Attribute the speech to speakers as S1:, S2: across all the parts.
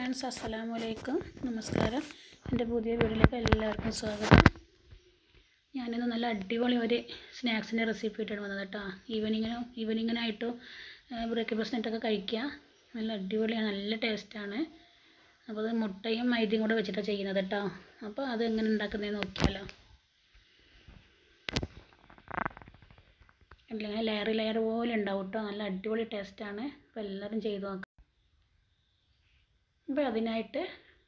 S1: friends അസ്സലാമു അലൈക്കും നമസ്കാരം എൻ്റെ പുതിയ വീഡിയോയിലേക്ക് എല്ലാവർക്കും സ്വാഗതം ഞാനിന്ന് നല്ല അടിപൊളി ഒരു സ്നാക്സിൻ്റെ റെസിപ്പി ആയിട്ടാണ് വന്നത് കേട്ടോ ഈവനിങ്ങിനും ഈവനിങ്ങിനായിട്ടും ബ്രേക്ക്ഫാസ്റ്റ് ആയിട്ടൊക്കെ കഴിക്കുക നല്ല അടിപൊളിയാണ് നല്ല ടേസ്റ്റാണ് അപ്പോൾ അത് മുട്ടയും മൈദയും കൂടെ വെച്ചിട്ടാണ് ചെയ്യുന്നത് കേട്ടോ അപ്പോൾ അത് എങ്ങനെ ഉണ്ടാക്കുന്നതെന്ന് നോക്കിയാലോ അല്ലെങ്കിൽ ലെയർ ലെയർ പോലെ ഉണ്ടാവും കേട്ടോ നല്ല അടിപൊളി ടേസ്റ്റാണ് അപ്പോൾ എല്ലാവരും ചെയ്ത് നോക്കാം അപ്പോൾ അതിനായിട്ട്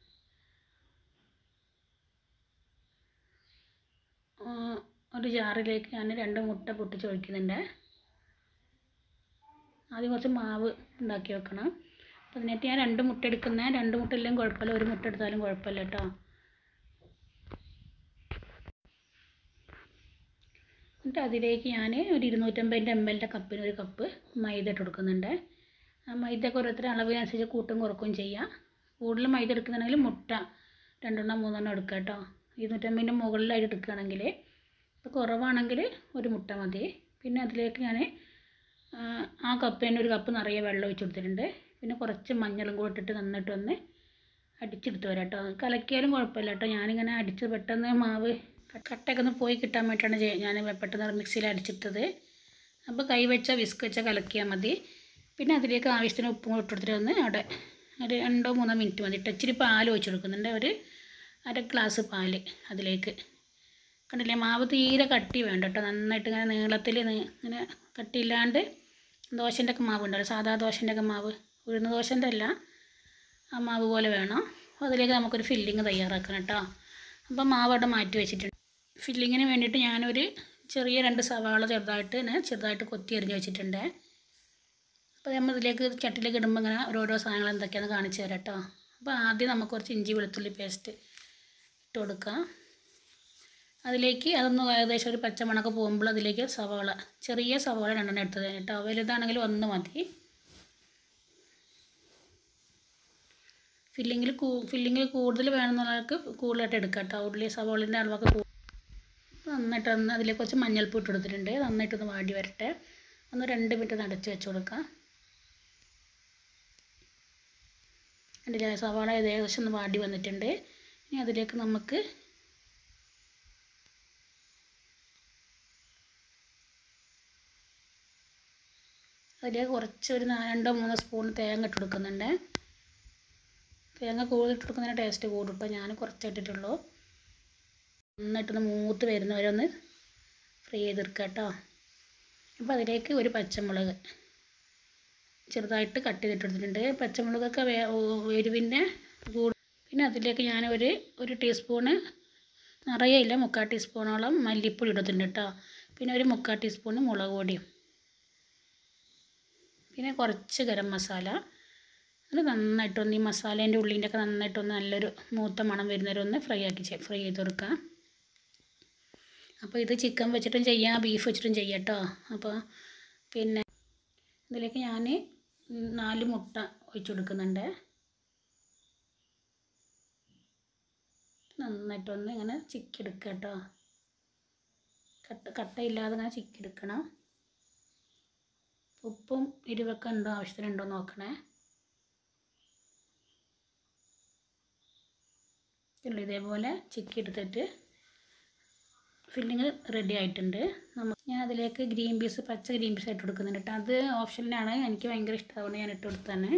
S1: ആ, ഒരു ജാറിലേക്ക് ഞാൻ രണ്ട് മുട്ട പൊട്ടിച്ച് ഒഴിക്കുന്നുണ്ട് ആദ്യം കുറച്ച് മാവ് ഉണ്ടാക്കി വെക്കണം അപ്പോൾ അതിനായിട്ട് ഞാൻ രണ്ട് മുട്ട എടുക്കുന്ന രണ്ട് മുട്ട ഇല്ലെങ്കിൽ കുഴപ്പമില്ല ഒരു മുട്ട എടുത്താലും കുഴപ്പമില്ല കേട്ടോ എന്നിട്ട് അതിലേക്ക് ഞാൻ ഒരു ഇരുന്നൂറ്റമ്പതിൻ്റെ എം എല്ലിൻ്റെ കപ്പിന് ഒരു കപ്പ് മൈദ ഇട്ട് കൊടുക്കുന്നുണ്ട് ആ മൈദയൊക്കെ ഓരോരുത്തരുടെ അളവിനനുസരിച്ച് കൂട്ടും കുറക്കും ചെയ്യാം കൂടുതൽ മൈദ എടുക്കുന്നുണ്ടെങ്കിൽ മുട്ട രണ്ടെണ്ണം മൂന്നെണ്ണം എടുക്കുക കേട്ടോ ഇരുന്നൂറ്റമ്പതിൻ്റെ മുകളിലായിട്ട് എടുക്കുകയാണെങ്കിൽ ഇപ്പോൾ കുറവാണെങ്കിൽ ഒരു മുട്ട മതി പിന്നെ അതിലേക്ക് ഞാൻ ആ കപ്പ് തന്നെ ഒരു കപ്പ് നിറയെ വെള്ളം ഒഴിച്ച് കൊടുത്തിട്ടുണ്ട് പിന്നെ കുറച്ച് മഞ്ഞളും കൂടെ ഇട്ടിട്ട് നന്നായിട്ട് ഒന്ന് അടിച്ചെടുത്ത് വരാം കേട്ടോ കലക്കിയാലും കുഴപ്പമില്ല കേട്ടോ ഞാനിങ്ങനെ അടിച്ച് പെട്ടെന്ന് മാവ് കട്ടയൊക്കെ ഒന്ന് പോയി കിട്ടാൻ വേണ്ടിയിട്ടാണ് ചെയ്യ- ഞാൻ പെട്ടെന്ന് മിക്സിയിൽ അടിച്ചെടുത്തത് അപ്പോൾ കൈ വെച്ച വിസ്ക് വെച്ച കലക്കിയാൽ മതി പിന്നെ അതിലേക്ക് ആവശ്യത്തിന് ഉപ്പും കൂടെ ഇട്ട് കൊടുത്തിട്ട് ഒന്ന് അവിടെ ഒരു രണ്ടോ മൂന്നോ മിനിറ്റ് മതി ഇട്ട് ഇച്ചിരി പാൽ ഒഴിച്ച് കൊടുക്കുന്നുണ്ട് ഒരു അര ഗ്ലാസ് പാല് അതിലേക്ക് കണ്ടില്ലേ മാവ് തീരെ കട്ടി വേണ്ട കേട്ടോ നന്നായിട്ട് ഇങ്ങനെ നീളത്തിൽ ഇങ്ങനെ കട്ടിയില്ലാണ്ട് ദോശൻ്റെ ഒക്കെ മാവ് ഉണ്ടല്ലോ സാധാ ദോശൻ്റെ ഒക്കെ മാവ് ഉഴുന്ന ദോശൻ്റെ അല്ല ആ മാവ് പോലെ വേണം അപ്പോൾ അതിലേക്ക് നമുക്കൊരു ഫില്ലിങ് തയ്യാറാക്കണം കേട്ടോ അപ്പോൾ മാവ് അവിടെ മാറ്റി വെച്ചിട്ടുണ്ട് ഫില്ലിങ്ങിന് വേണ്ടിയിട്ട് ഞാനൊരു ചെറിയ രണ്ട് സവാള ചെറുതായിട്ട് ഇങ്ങനെ ചെറുതായിട്ട് കൊത്തി എറിഞ്ഞ് വെച്ചിട്ടുണ്ട് അപ്പോൾ നമ്മൾ ഇതിലേക്ക് ചട്ടിലേക്ക് ഇടുമ്പോൾ ഇങ്ങനെ ഓരോരോ സാധനങ്ങൾ എന്തൊക്കെയാണെന്ന് കാണിച്ചു തരാം കേട്ടോ അപ്പോൾ ആദ്യം നമുക്ക് കുറച്ച് ഇഞ്ചി വെളുത്തുള്ളി പേസ്റ്റ് ഇട്ട് കൊടുക്കാം അതിലേക്ക് അതൊന്ന് ഏകദേശം ഒരു പച്ചമണക്ക് പോകുമ്പോൾ അതിലേക്ക് സവാള ചെറിയ സവാള രണ്ടെണ്ണം എടുത്തത് കേട്ടോ വലുതാണെങ്കിൽ ഒന്ന് മതി ഫില്ലിങ്ങിൽ കൂ ഫില്ലിങ്ങിൽ കൂടുതൽ വേണമെന്നുള്ളവർക്ക് കൂടുതലായിട്ട് എടുക്കാം കേട്ടോ ഉള്ളി സവാളിൻ്റെ അളവൊക്കെ കൂ നന്നായിട്ട് ഒന്ന് അതിലേക്ക് കുറച്ച് മഞ്ഞൾപ്പൊടി ഇട്ട് കൊടുത്തിട്ടുണ്ട് നന്നായിട്ടൊന്ന് വാടി വരട്ടെ ഒന്ന് രണ്ട് മിനിറ്റ് ഒന്ന് അടച്ച് വെച്ച് കൊടുക്കാം കണ്ടില്ലേ സവാള ഏകദേശം ഒന്ന് വാടി വന്നിട്ടുണ്ട് ഇനി അതിലേക്ക് നമുക്ക് അതിലേക്ക് കുറച്ച് ഒരു നാ- രണ്ടോ മൂന്നോ സ്പൂൺ തേങ്ങ ഇട്ട് കൊടുക്കുന്നുണ്ട് തേങ്ങ കൂടുതൽ ഇട്ട് കൊടുക്കുന്നതിന് ടേസ്റ്റ് കൂടും കേട്ടോ ഞാൻ കുറച്ച് ഇട്ടിട്ടുള്ളൂ നന്നായിട്ടൊന്ന് മൂത്ത് വരുന്നവരെ ഒന്ന് ഫ്രൈ ചെയ്തെടുക്കുക കേട്ടോ അപ്പോൾ അതിലേക്ക് ഒരു പച്ചമുളക് ചെറുതായിട്ട് കട്ട് ചെയ്തിട്ടെടുത്തിട്ടുണ്ട് പച്ചമുളകൊക്കെ വേ എരിവിൻ്റെ കൂട് പിന്നെ അതിലേക്ക് ഞാൻ ഒരു ഒരു ടീസ്പൂണ് നിറയെ ഇല്ല മുക്കാൽ ടീസ്പൂണോളം മല്ലിപ്പൊടി ഇടുന്നുണ്ട് കേട്ടോ പിന്നെ ഒരു മുക്കാൽ ടീസ്പൂണ് മുളക് പൊടിയും പിന്നെ കുറച്ച് ഗരം മസാല അത് നന്നായിട്ടൊന്ന് ഈ മസാലേൻ്റെ ഉള്ളിൻ്റെ ഒക്കെ നന്നായിട്ടൊന്ന് നല്ലൊരു മൂത്ത മണം വരുന്നവരെ ഒന്ന് ഫ്രൈ ആക്കി ചെ- ഫ്രൈ ചെയ്ത് കൊടുക്കാം അപ്പോൾ ഇത് ചിക്കൻ വെച്ചിട്ടും ചെയ്യാം ബീഫ് വെച്ചിട്ടും ചെയ്യാം കേട്ടോ അപ്പോൾ പിന്നെ ഇതിലേക്ക് ഞാൻ നാല് മുട്ട ഒഴിച്ച് കൊടുക്കുന്നുണ്ട് നന്നായിട്ടൊന്ന് ഇങ്ങനെ ചിക്കെടുക്കുക കേട്ടോ കട്ട കട്ടയില്ലാതെ ഇങ്ങനെ ചിക്കെടുക്കണം ഉപ്പും എരിവൊക്കെ ഉണ്ടോ ആവശ്യത്തിനുണ്ടോ നോക്കണേ ഉള്ളു ഇതേപോലെ ചിക്കി എടുത്തിട്ട് ഫില്ലിങ് റെഡി ആയിട്ടുണ്ട് നമുക്ക് ഞാൻ അതിലേക്ക് ഗ്രീൻ പീസ് പച്ച ഗ്രീൻ പീസ് ഇട്ട് കൊടുക്കുന്നുണ്ട് കേട്ടോ അത് ഓപ്ഷനിലാണ് എനിക്ക് ഭയങ്കര ഇഷ്ടമാണ് ഞാൻ ഇട്ട് കൊടുത്താണ്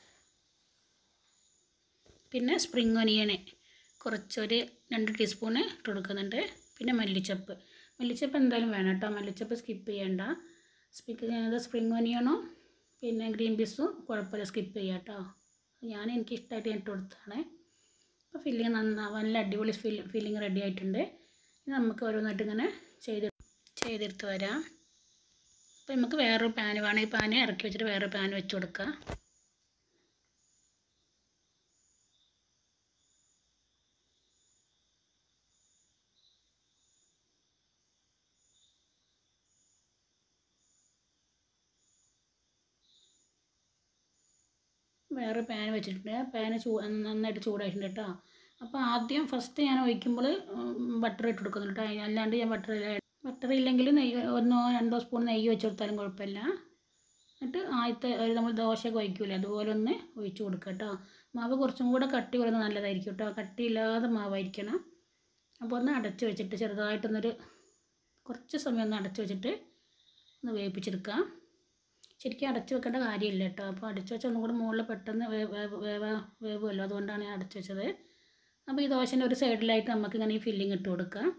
S1: പിന്നെ സ്പ്രിങ് ഒനിയന് കുറച്ചൊരു രണ്ട് ടീസ്പൂണ് ഇട്ട് കൊടുക്കുന്നുണ്ട് പിന്നെ മല്ലിച്ചപ്പ് മല്ലിച്ചപ്പ് എന്തായാലും വേണം കേട്ടോ മല്ലിച്ചപ്പ് സ്കിപ്പ് ചെയ്യണ്ട സ്പിക്ക് ഇത് സ്പ്രിങ് ഒനിയണും പിന്നെ ഗ്രീൻ പീസും കുഴപ്പമില്ല സ്കിപ്പ് ചെയ്യാം കേട്ടോ ഞാൻ എനിക്ക് ഇഷ്ടമായിട്ട് ഞാൻ ഇട്ട് കൊടുത്താണ് അപ്പോൾ ഫില്ലിങ് നന്നാ നല്ല അടിപൊളി ഫിൽ ഫില്ലിങ് റെഡി ആയിട്ടുണ്ട് ഇനി നമുക്ക് ഓരോന്നായിട്ട് ഇങ്ങനെ ചെയ്ത് ചെയ്തെടുത്ത് വരാം അപ്പോൾ നമുക്ക് വേറൊരു പാൻ വേണം ഈ പാൻ ഇറക്കി വെച്ചിട്ട് വേറൊരു പാൻ വെച്ച് കൊടുക്കാം വേറെ പാൻ വെച്ചിട്ടുണ്ട് പാന് ചൂ നന്നായിട്ട് ചൂടായിട്ടുണ്ട് കേട്ടോ അപ്പോൾ ആദ്യം ഫസ്റ്റ് ഞാൻ ഒഴിക്കുമ്പോൾ ബട്ടർ ഇട്ട് കൊടുക്കുന്നുണ്ട് കേട്ടോ അല്ലാണ്ട് ഞാൻ ബട്ടർ ബട്ടർ ഇല്ലെങ്കിൽ നെയ്യ് ഒന്നോ രണ്ടോ സ്പൂൺ നെയ്യ് വെച്ച് കൊടുത്താലും കുഴപ്പമില്ല എന്നിട്ട് ആദ്യത്തെ ഒരു നമ്മൾ ദോശയൊക്കെ ഒഴിക്കൂലേ അതുപോലെ ഒന്ന് ഒഴിച്ച് കൊടുക്കുക കേട്ടോ മാവ് കുറച്ചും കൂടെ കട്ടി കുറയുന്നത് നല്ലതായിരിക്കും കേട്ടോ കട്ടിയില്ലാതെ മാവായിരിക്കണം അപ്പോൾ ഒന്ന് അടച്ച് വെച്ചിട്ട് ചെറുതായിട്ടൊന്നൊരു കുറച്ച് സമയം ഒന്ന് അടച്ച് വെച്ചിട്ട് ഒന്ന് വേവിപ്പിച്ചെടുക്കാം ശരിക്കും അടച്ച് വെക്കേണ്ട കാര്യമില്ല കേട്ടോ അപ്പോൾ അടച്ച് വെച്ചാൽ ഒന്നും കൂടെ മുകളിൽ പെട്ടെന്ന് വേ- വേ- വേവ വേവുമല്ലോ അതുകൊണ്ടാണ് ഞാൻ അടച്ച് വെച്ചത് അപ്പോൾ ഈ ദോശൻ്റെ ഒരു സൈഡിലായിട്ട് നമുക്ക് ഇങ്ങനെ ഈ ഫില്ലിങ് ഇട്ട് കൊടുക്കാം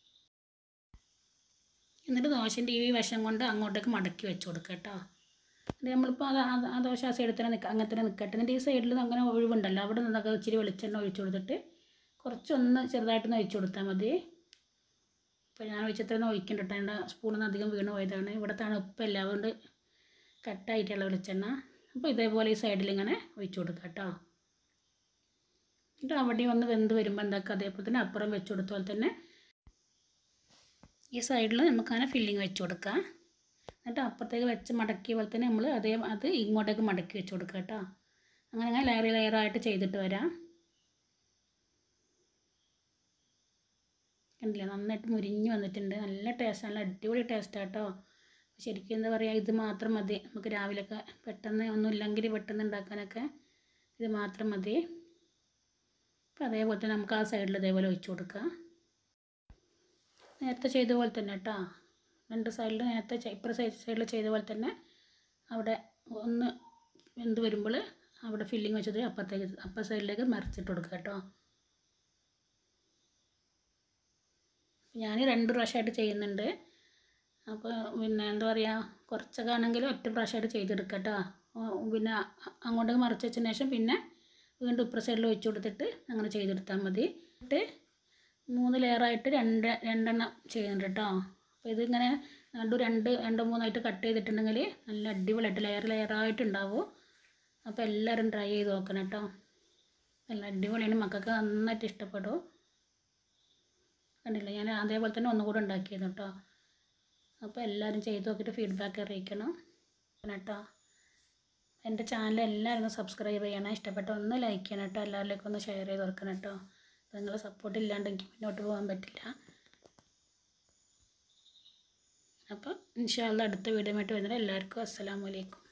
S1: എന്നിട്ട് ദോശൻ്റെ ഈ വശം കൊണ്ട് അങ്ങോട്ടേക്ക് മടക്കി വെച്ച് കൊടുക്കുക കേട്ടോ എന്നിട്ട് നമ്മളിപ്പോൾ അത് ആ- ആ ദോശ ആ സൈഡിൽ തന്നെ നിൽക്കുക അങ്ങനെ തന്നെ നിൽക്കട്ടെ എന്നിട്ട് ഈ സൈഡിൽ അങ്ങനെ ഒഴിവുണ്ടല്ലോ അവിടെ നിന്നൊക്കെ ഇച്ചിരി വെളിച്ചെണ്ണ ഒഴിച്ച് കൊടുത്തിട്ട് കുറച്ചൊന്ന് ചെറുതായിട്ടൊന്ന് ഒഴിച്ച് കൊടുത്താൽ മതി ഇപ്പോൾ ഞാൻ ഒഴിച്ചത്രയൊന്നും ഒഴിക്കണ്ട കേട്ടോ എൻ്റെ സ്പൂണിൽ നിന്ന് അധികം വീണ് പോയതാണ് ഇവിടെ തണുപ്പല്ല അതുകൊണ്ട് കട്ടായിട്ടുള്ള വെളിച്ചെണ്ണ അപ്പോൾ ഇതേപോലെ ഈ സൈഡിൽ ഇങ്ങനെ ഒഴിച്ച് കൊടുക്കുക കേട്ടോ എന്നിട്ട് അവിടെയും ഒന്ന് വെന്ത് വരുമ്പോൾ എന്താക്കുക അതേപോലെ തന്നെ അപ്പുറം വെച്ച് കൊടുത്ത പോലെ തന്നെ ഈ സൈഡിൽ നമുക്കങ്ങനെ ഫില്ലിങ് വെച്ച് കൊടുക്കാം എന്നിട്ട് അപ്പുറത്തേക്ക് വെച്ച് മടക്കിയ പോലെ തന്നെ നമ്മൾ അതേ അത് ഇങ്ങോട്ടേക്ക് മടക്കി വെച്ച് കൊടുക്കുക കേട്ടോ അങ്ങനെ അങ്ങനെ ലെയർ ലെയറായിട്ട് ചെയ്തിട്ട് വരാം കണ്ടില്ലേ നന്നായിട്ട് മുരിഞ്ഞ് വന്നിട്ടുണ്ട് നല്ല ടേസ്റ്റ് നല്ല അടിപൊളി ടേസ്റ്റാണ് കേട്ടോ ശരിക്കും എന്താ പറയുക ഇത് മാത്രം മതി നമുക്ക് രാവിലെയൊക്കെ പെട്ടെന്ന് ഒന്നും ഇല്ലെങ്കിൽ പെട്ടെന്ന് ഉണ്ടാക്കാനൊക്കെ ഇത് മാത്രം മതി അപ്പോൾ അതേപോലെ തന്നെ നമുക്ക് ആ സൈഡിൽ ഇതേപോലെ ഒഴിച്ച് കൊടുക്കാം നേരത്തെ ചെയ്ത പോലെ തന്നെ കേട്ടോ രണ്ട് സൈഡിൽ നേരത്തെ ചെ- ഇപ്പുറ സൈഡ് സൈഡിൽ ചെയ്ത പോലെ തന്നെ അവിടെ ഒന്ന് വെന്ത് വരുമ്പോൾ അവിടെ ഫില്ലിങ് വെച്ചത് അപ്പുറത്തേക്ക് അപ്പുറ സൈഡിലേക്ക് മറിച്ചിട്ട് കൊടുക്കുക കേട്ടോ ഞാൻ രണ്ട് പ്രാവശ്യമായിട്ട് ചെയ്യുന്നുണ്ട് അപ്പോൾ പിന്നെ എന്താ പറയുക കുറച്ചൊക്കെ ആണെങ്കിലും ഒറ്റ പ്രാവശ്യമായിട്ട് ചെയ്തെടുക്കുക കേട്ടോ പിന്നെ അ- അങ്ങോട്ടേക്ക് മറിച്ച് വെച്ചതിന് ശേഷം പിന്നെ വീണ്ടും ഇപ്പുറ സൈഡിൽ ഒഴിച്ച് കൊടുത്തിട്ട് അങ്ങനെ ചെയ്തെടുത്താൽ മതി എന്നിട്ട് മൂന്ന് ലെയറായിട്ട് രണ്ട് രണ്ടെണ്ണം ചെയ്യുന്നുണ്ട് കേട്ടോ അപ്പോൾ ഇതിങ്ങനെ രണ്ടു രണ്ട് രണ്ടോ മൂന്നായിട്ട് കട്ട് ചെയ്തിട്ടുണ്ടെങ്കിൽ നല്ല അടിപൊളിയായിട്ട് ലെയർ ലെയറായിട്ട് ഉണ്ടാവും അപ്പോൾ എല്ലാവരും ട്രൈ ചെയ്ത് നോക്കണം കേട്ടോ നല്ല അടിപൊളിയാണ് മക്കൾക്ക് നന്നായിട്ട് ഇഷ്ടപ്പെടും കണ്ടില്ല ഞാൻ അതേപോലെ തന്നെ ഒന്നുകൂടെ ഉണ്ടാക്കിയത് കേട്ടോ അപ്പോൾ എല്ലാവരും ചെയ്ത് നോക്കിയിട്ട് ഫീഡ്ബാക്ക് അറിയിക്കണം കേട്ടോ എൻ്റെ ചാനൽ എല്ലാവരും ഒന്ന് സബ്സ്ക്രൈബ് ചെയ്യണം ഇഷ്ടപ്പെട്ട ഒന്ന് ലൈക്ക് ചെയ്യണം കേട്ടോ എല്ലാവരിലേക്കും ഒന്ന് ഷെയർ ചെയ്ത് കൊടുക്കണം കേട്ടോ നിങ്ങളെ സപ്പോർട്ട് ഇല്ലാണ്ട് എനിക്ക് മുന്നോട്ട് പോകാൻ പറ്റില്ല അപ്പോൾ ഇൻഷാല്ല അടുത്ത വീഡിയോ ആയിട്ട് വരുന്നത് എല്ലാവർക്കും അസ്സലാമു അലൈക്കും